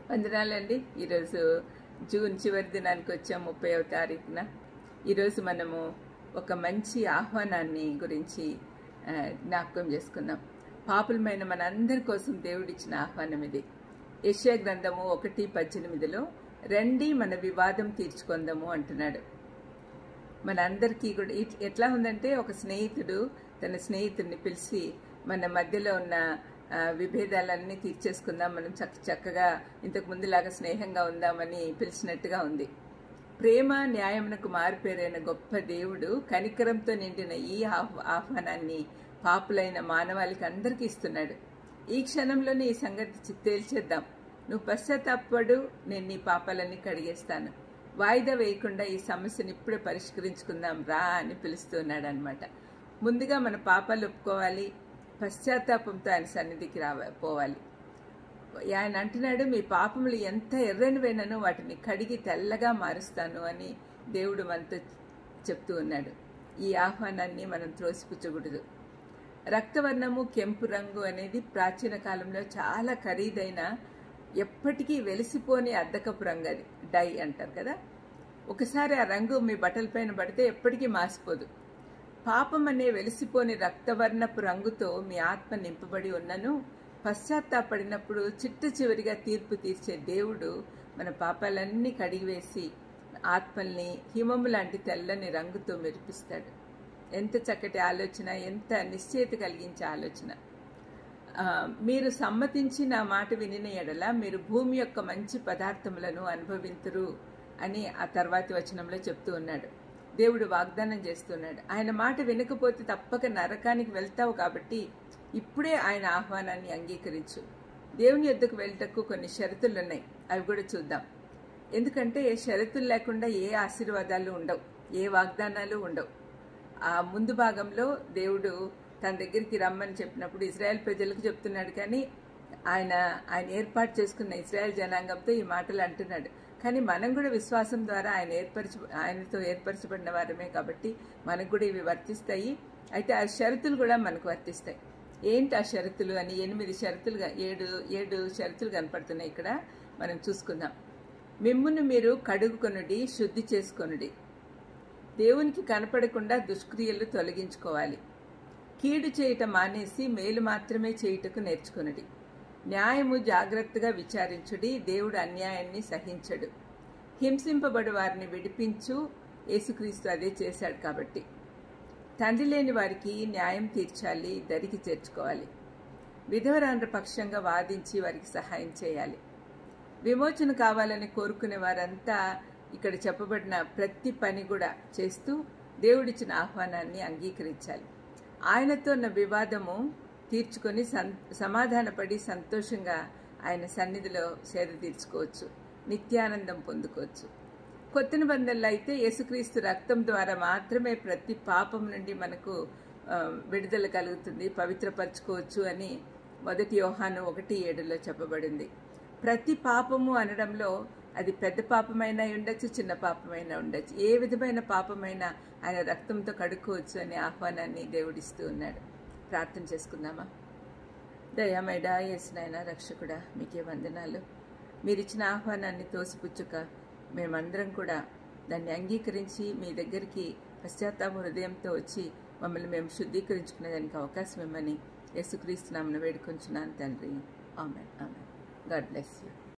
వందనాలండి ఈరోజు జూన్ చివరి దినానికి వచ్చాం ముప్పైవ తారీఖున ఈరోజు మనము ఒక మంచి ఆహ్వానాన్ని గురించి ఆ, జ్ఞాపకం చేసుకుందాం పాపులమైన మనందరి కోసం దేవుడిచ్చిన ఆహ్వానం ఇది యెషయా గ్రంథము ఒకటి పద్దెనిమిదిలో రండి మన వివాదం తీర్చుకుందాము అంటున్నాడు మనందరికీ కూడా ఇట్- ఎట్లా ఉందంటే ఒక స్నేహితుడు తన స్నేహితుడిని పిలిచి మన మధ్యలో ఉన్న ఆ, విభేదాలన్నీ తీర్చేసుకుందాం మనం చక్క చక్కగా ఇంతకు ముందులాగా స్నేహంగా ఉందామని పిలిచినట్టుగా ఉంది ప్రేమ న్యాయమునకు మారుపేరైన గొప్ప దేవుడు కనికరంతో నిండిన ఈ ఆహ్- ఆహ్వానాన్ని పాపులైన మానవాళికి అందరికీ ఇస్తున్నాడు ఈ క్షణంలోనే ఈ సంగతి చి- తేల్చేద్దాం నువ్వు పశ్చాత్తాపడు నేను నీ పాపాలన్నీ కడిగేస్తాను వాయిదా వేయకుండా ఈ సమస్యను ఇప్పుడే పరిష్కరించుకుందాం రా అని పిలుస్తున్నాడు అనమాట ముందుగా మన పాపాలు ఒప్పుకోవాలి పశ్చాత్తాపంతో ఆయన సన్నిధికి రావ పోవాలి ఆయన అంటున్నాడు మీ పాపములు ఎంత ఎర్రనివైనను వాటిని కడిగి తెల్లగా మారుస్తాను అని దేవుడు మనతో చెప్తూ ఉన్నాడు ఈ ఆహ్వానాన్ని మనం త్రోసిపుచ్చకూడదు రక్తవర్ణము కెంపు రంగు అనేది ప్రాచీన కాలంలో చాలా ఖరీదైన ఎప్పటికీ వెలిసిపోని అద్దకపు రంగు అది డై అంటారు కదా ఒకసారి ఆ రంగు మీ బట్టలపైన పడితే ఎప్పటికీ మాసిపోదు పాపం అనే వెలిసిపోని రక్తవర్ణపు రంగుతో మీ ఆత్మ నింపబడి ఉన్నను పశ్చాత్తాపడినప్పుడు చిట్ట చివరిగా తీర్పు తీర్చే దేవుడు మన పాపాలన్నీ కడిగివేసి ఆత్మల్ని హిమము లాంటి తెల్లని రంగుతో మెరిపిస్తాడు ఎంత చక్కటి ఆలోచన ఎంత నిశ్చయిత కలిగించే ఆలోచన ఆ, మీరు సమ్మతించి నా మాట వినిన ఎడల మీరు భూమి యొక్క మంచి పదార్థములను అనుభవింతురు అని ఆ తర్వాతి వచనంలో చెప్తూ ఉన్నాడు దేవుడు వాగ్దానం చేస్తున్నాడు ఆయన మాట వినకపోతే తప్పక నరకానికి వెళ్తావు కాబట్టి ఇప్పుడే ఆయన ఆహ్వానాన్ని అంగీకరించు దేవుని యొద్దకు వెళ్ళటకు కొన్ని షరతులు ఉన్నాయి అవి కూడా చూద్దాం ఎందుకంటే షరతులు లేకుండా ఏ ఆశీర్వాదాలు ఉండవు ఏ వాగ్దానాలు ఉండవు ఆ ముందు భాగంలో దేవుడు తన దగ్గరికి రమ్మని చెప్పినప్పుడు ఇజ్రాయెల్ ప్రజలకు చెప్తున్నాడు కానీ ఆయన ఆయన ఏర్పాటు చేసుకున్న ఇజ్రాయెల్ జనాంగంతో ఈ మాటలు అంటున్నాడు కానీ మనం కూడా విశ్వాసం ద్వారా ఆయన ఏర్పరచ ఆయనతో ఏర్పరచబడిన వారమే కాబట్టి మనకు కూడా ఇవి వర్తిస్తాయి అయితే ఆ షరతులు కూడా మనకు వర్తిస్తాయి ఏంటి ఆ షరతులు అని ఎనిమిది షరతులుగా ఏడు ఏడు షరతులు కనపడుతున్నాయి ఇక్కడ మనం చూసుకుందాం మిమ్మును మీరు కడుగుకొనుడి శుద్ధి చేసుకొనుడి దేవునికి కనపడకుండా దుష్క్రియలు తొలగించుకోవాలి కీడు చేయటం మానేసి మేలు మాత్రమే చేయుటకు నేర్చుకునుడి న్యాయము జాగ్రత్తగా విచారించుడి దేవుడు అన్యాయాన్ని సహించడు హింసింపబడు వారిని విడిపించు యేసుక్రీస్తు అదే చేశాడు కాబట్టి తండ్రి లేని వారికి న్యాయం తీర్చాలి దరికి చేర్చుకోవాలి విధవరాండ్ర పక్షంగా వాదించి వారికి సహాయం చేయాలి విమోచన కావాలని కోరుకునే వారంతా ఇక్కడ చెప్పబడిన ప్రతి పని కూడా చేస్తూ దేవుడిచ్చిన ఆహ్వానాన్ని అంగీకరించాలి ఆయనతో ఉన్న వివాదము తీర్చుకొని సం సమాధానపడి సంతోషంగా ఆయన సన్నిధిలో సేద తీర్చుకోవచ్చు నిత్యానందం పొందుకోవచ్చు కొత్త నిబంధనలు అయితే యేసుక్రీస్తు రక్తం ద్వారా మాత్రమే ప్రతి పాపం నుండి మనకు ఆ, విడుదల కలుగుతుంది పవిత్రపరచుకోవచ్చు అని మొదటి యోహాను ఒకటి ఏడులో చెప్పబడింది ప్రతి పాపము అనడంలో అది పెద్ద పాపమైనా ఉండొచ్చు చిన్న పాపమైనా ఉండొచ్చు ఏ విధమైన పాపమైనా ఆయన రక్తంతో కడుక్కోవచ్చు అనే ఆహ్వానాన్ని దేవుడిస్తూ ఉన్నాడు ప్రార్థన చేసుకుందామా దయామైడా యేసునైనా రక్షకుడా మీకే వందనాలు మీరిచ్చిన ఆహ్వానాన్ని తోసిపుచ్చుక మేమందరం కూడా దాన్ని అంగీకరించి మీ దగ్గరికి పశ్చాత్తాప హృదయంతో వచ్చి మమ్మల్ని మేము శుద్ధీకరించుకునేదానికి అవకాశం ఇమ్మని యేసుక్రీస్తు నామను వేడుకొంచున్నాను తండ్రి ఆమె ఆమె గాడ్ బ్లెస్ యూ